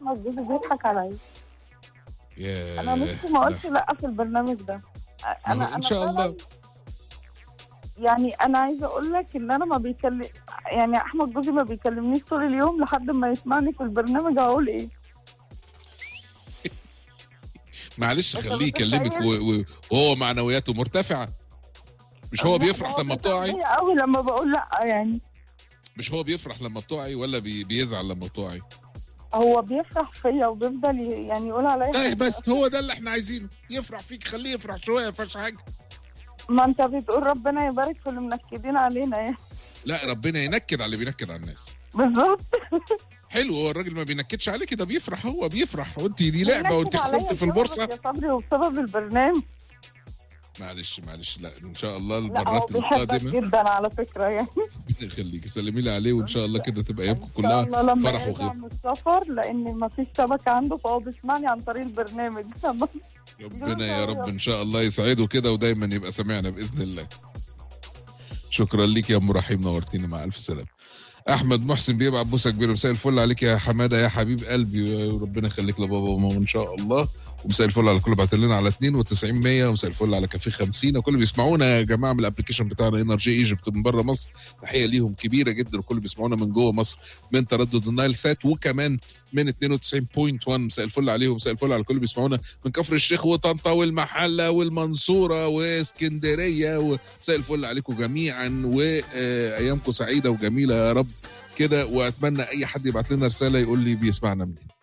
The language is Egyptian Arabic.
احمد جوزي بيضحك عليا يا انا نفسي ما قلت لا في البرنامج ده انا ان انا شاء الله فعلاً يعني انا عايزه اقول لك ان انا ما بيكلم يعني احمد جوزي ما بيكلمنيش طول اليوم لحد ما يسمعني في البرنامج هقول ايه معلش أنت خليه يكلمك متخيل؟ و- و- وهو معنوياته مرتفعه مش هو بيفرح لما بتقعي قوي لما بقول لا يعني مش هو بيفرح لما بتقعي ولا بي بيزعل لما بتقعي هو بيفرح فيا وبيفضل ي- يعني يقول عليا طيب حاجة. بس هو ده اللي احنا عايزينه يفرح فيك خليه يفرح شويه ما فيهاش حاجه ما انت بتقول ربنا يبارك في اللي منكدين علينا يعني لا ربنا ينكد على اللي بينكد على الناس بالظبط حلو هو الراجل ما بينكدش عليك ده بيفرح هو بيفرح وانت دي لعبه وانت بينكد عليا خسرت في بسببك البورصه يا صبري وبسبب البرنامج معلش معلش لا ان شاء الله لا هو المرات بيحبك القادمه جدا على فكره يعني ربنا يخليك سلمي لي عليه وان شاء الله كده تبقى ايامكم ان شاء كلها الله لما فرح يرجع وخير من السفر لان ما فيش شبكه عنده فهو بيسمعني عن طريق البرنامج ربنا يا رب ان شاء الله يسعده كده ودايما يبقى سامعنا باذن الله شكرا ليك يا ام رحيم نورتينا مع الف سلامه احمد محسن بيبعت بوسه كبيره مساء الفل عليك يا حماده يا حبيب قلبي وربنا يخليك لبابا وماما ان شاء الله ومساء الفل على كل بعت لنا على 92 100 ومساء الفل على كافيه 50 وكل اللي بيسمعونا يا جماعه من الابلكيشن بتاعنا انرجي ايجيبت من بره مصر تحيه ليهم كبيره جدا وكل اللي بيسمعونا من جوه مصر من تردد النايل سات وكمان من 92.1 مساء الفل عليهم مساء الفل على كل اللي بيسمعونا من كفر الشيخ وطنطا والمحله والمنصوره واسكندريه ومساء الفل عليكم جميعا وايامكم سعيده وجميله يا رب كده واتمنى اي حد يبعت لنا رساله يقول لي بيسمعنا منين